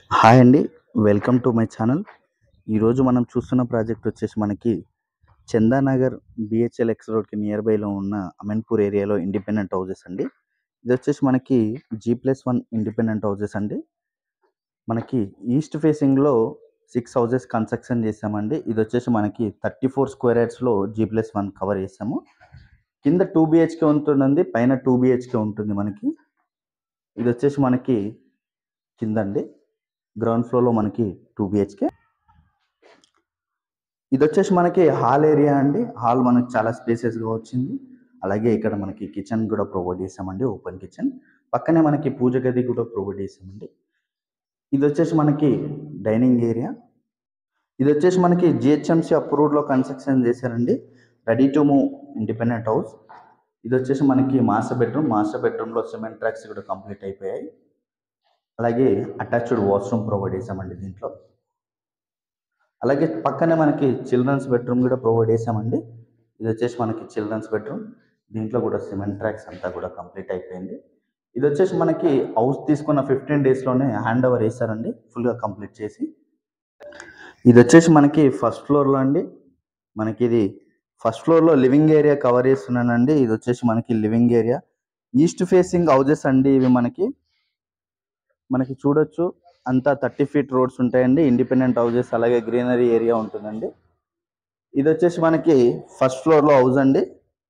hi అండి welcome to my channel ఈరోజు మనం చూస్తున్న ప్రాజెక్ట్ వచ్చేసి మనకి చందానగర్ బిహెచ్ఎల్ ఎక్స్ రోడ్కి నియర్ బైలో ఉన్న అమన్పూర్ ఏరియాలో ఇండిపెండెంట్ హౌసెస్ అండి ఇది వచ్చేసి మనకి G plus one independent houses అండి మనకి ఈస్ట్ ఫేసింగ్లో సిక్స్ హౌసెస్ కన్స్ట్రక్షన్ చేసామండి ఇది వచ్చేసి మనకి థర్టీ ఫోర్ స్క్వేర్ యార్డ్స్లో జీ ప్లస్ వన్ కవర్ చేసాము కింద టూ బిహెచ్కే ఉంటుందండి పైన టూ బిహెచ్కే ఉంటుంది మనకి ఇది వచ్చేసి మనకి కింద అండి గ్రౌండ్ ఫ్లోర్లో మనకి టూ బిహెచ్కే ఇది వచ్చేసి మనకి హాల్ ఏరియా అండి హాల్ మనకి చాలా స్పేసెస్గా వచ్చింది అలాగే ఇక్కడ మనకి కిచెన్ కూడా ప్రొవైడ్ చేసామండి ఓపెన్ కిచెన్ పక్కనే మనకి పూజ గది కూడా ప్రొవైడ్ చేసామండి ఇది వచ్చేసి మనకి డైనింగ్ ఏరియా ఇది వచ్చేసి మనకి జిహెచ్ఎంసీ అప్రూవ్డ్లో కన్స్ట్రక్షన్ చేశారండి ready to move independent house ఇది వచ్చేసి మనకి మాస్టర్ బెడ్రూమ్ మాస్టర్ బెడ్రూమ్లో సిమెంట్ ట్రాక్స్ కూడా కంప్లీట్ అయిపోయాయి అలాగే అటాచ్డ్ వాష్రూమ్ ప్రొవైడ్ చేసామండి దీంట్లో అలాగే పక్కనే మనకి చిల్డ్రన్స్ బెడ్రూమ్ కూడా ప్రొవైడ్ చేసామండి ఇది వచ్చేసి మనకి చిల్డ్రన్స్ బెడ్రూమ్ దీంట్లో కూడా సిమెంట్ ట్రాక్స్ అంతా కూడా కంప్లీట్ అయిపోయింది ఇది వచ్చేసి మనకి హౌస్ తీసుకున్న ఫిఫ్టీన్ డేస్లోనే హ్యాండ్ ఓవర్ వేశారండి ఫుల్గా కంప్లీట్ చేసి ఇది వచ్చేసి మనకి ఫస్ట్ ఫ్లోర్లో అండి మనకి ఇది ఫస్ట్ ఫ్లోర్లో లివింగ్ ఏరియా కవర్ చేస్తున్నానండి ఇది వచ్చేసి మనకి living area east facing houses అండి ఇవి మనకి మనకి చూడొచ్చు అంతా థర్టీ ఫీట్ రోడ్స్ ఉంటాయండి ఇండిపెండెంట్ హౌజెస్ అలాగే గ్రీనరీ ఏరియా ఉంటుందండి ఇది వచ్చేసి మనకి ఫస్ట్ ఫ్లోర్లో హౌస్ అండి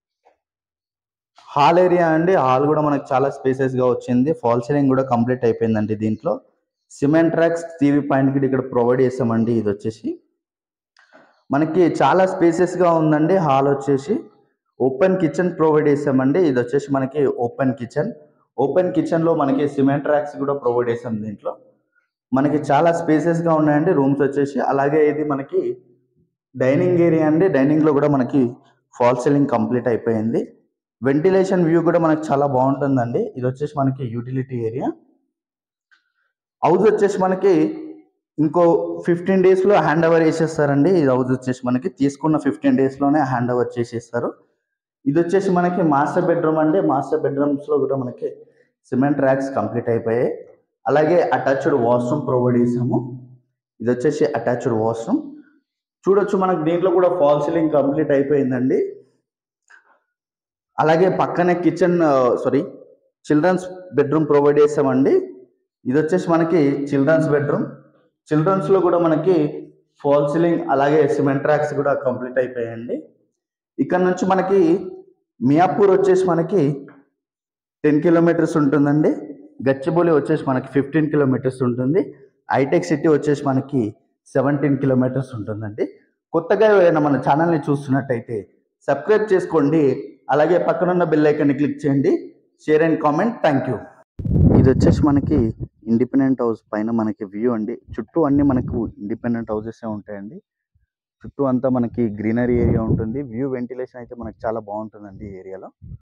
హాల్ ఏరియా అండి హాల్ కూడా మనకి చాలా స్పేసెస్గా వచ్చింది ఫాల్ సీలింగ్ కూడా కంప్లీట్ అయిపోయిందండి దీంట్లో సిమెంట్ ట్రాక్స్ టీవీ పాయింట్ కూడా ఇక్కడ ప్రొవైడ్ చేసామండి ఇది వచ్చేసి మనకి చాలా స్పేసెస్గా ఉందండి హాల్ వచ్చేసి ఓపెన్ కిచెన్ ప్రొవైడ్ చేసామండి ఇది వచ్చేసి మనకి ఓపెన్ కిచెన్ ఓపెన్ కిచెన్లో మనకి సిమెంట్ ట్రాక్స్ కూడా ప్రొవైడ్ చేసాం దీంట్లో మనకి చాలా స్పేసెస్గా ఉన్నాయండి రూమ్స్ వచ్చేసి అలాగే ఇది మనకి డైనింగ్ ఏరియా అండి డైనింగ్లో కూడా మనకి ఫాల్ సీలింగ్ కంప్లీట్ అయిపోయింది వెంటిలేషన్ వ్యూ కూడా మనకి చాలా బాగుంటుందండి ఇది వచ్చేసి మనకి యూటిలిటీ ఏరియా హౌస్ వచ్చేసి మనకి ఇంకో ఫిఫ్టీన్ డేస్లో హ్యాండ్ ఓవర్ చేసేస్తారండి ఇది హౌస్ వచ్చేసి మనకి తీసుకున్న ఫిఫ్టీన్ డేస్లోనే హ్యాండ్ ఓవర్ చేసేస్తారు ఇది వచ్చేసి మనకి మాస్టర్ బెడ్రూమ్ అండి మాస్టర్ బెడ్రూమ్స్లో కూడా మనకి సిమెంట్ ర్యాక్స్ కంప్లీట్ అయిపోయాయి అలాగే అటాచ్డ్ వాష్రూమ్ ప్రొవైడ్ చేసాము ఇది వచ్చేసి అటాచ్డ్ వాష్రూమ్ చూడొచ్చు మనకి దీంట్లో కూడా ఫాల్ సీలింగ్ కంప్లీట్ అయిపోయిందండి అలాగే పక్కనే kitchen sorry children's bedroom provide చేసామండి ఇది వచ్చేసి మనకి చిల్డ్రన్స్ బెడ్రూమ్ చిల్డ్రన్స్లో కూడా మనకి ఫాల్ సీలింగ్ అలాగే సిమెంట్ ట్రాక్స్ కూడా కంప్లీట్ అయిపోయాయండి ఇక్కడ నుంచి మనకి మియాపూర్ వచ్చేసి మనకి టెన్ కిలోమీటర్స్ ఉంటుందండి గచ్చిబౌలి వచ్చేసి మనకి ఫిఫ్టీన్ కిలోమీటర్స్ ఉంటుంది హైటెక్ సిటీ వచ్చేసి మనకి సెవెంటీన్ కిలోమీటర్స్ ఉంటుందండి కొత్తగా ఎవరైనా మన ఛానల్ని చూస్తున్నట్టయితే సబ్స్క్రైబ్ చేసుకోండి అలాగే పక్కనున్న బెల్ ఐకాన్ని క్లిక్ చేయండి share and comment thank you ఇది వచ్చేసి మనకి ఇండిపెండెంట్ హౌస్ పైన మనకి వ్యూ అండి చుట్టూ అన్ని మనకు ఇండిపెండెంట్ హౌసెస్ ఉంటాయండి చుట్టూ అంతా మనకి గ్రీనరీ ఏరియా ఉంటుంది వ్యూ వెంటిలేషన్ అయితే మనకి చాలా బాగుంటుందండి ఈ ఏరియాలో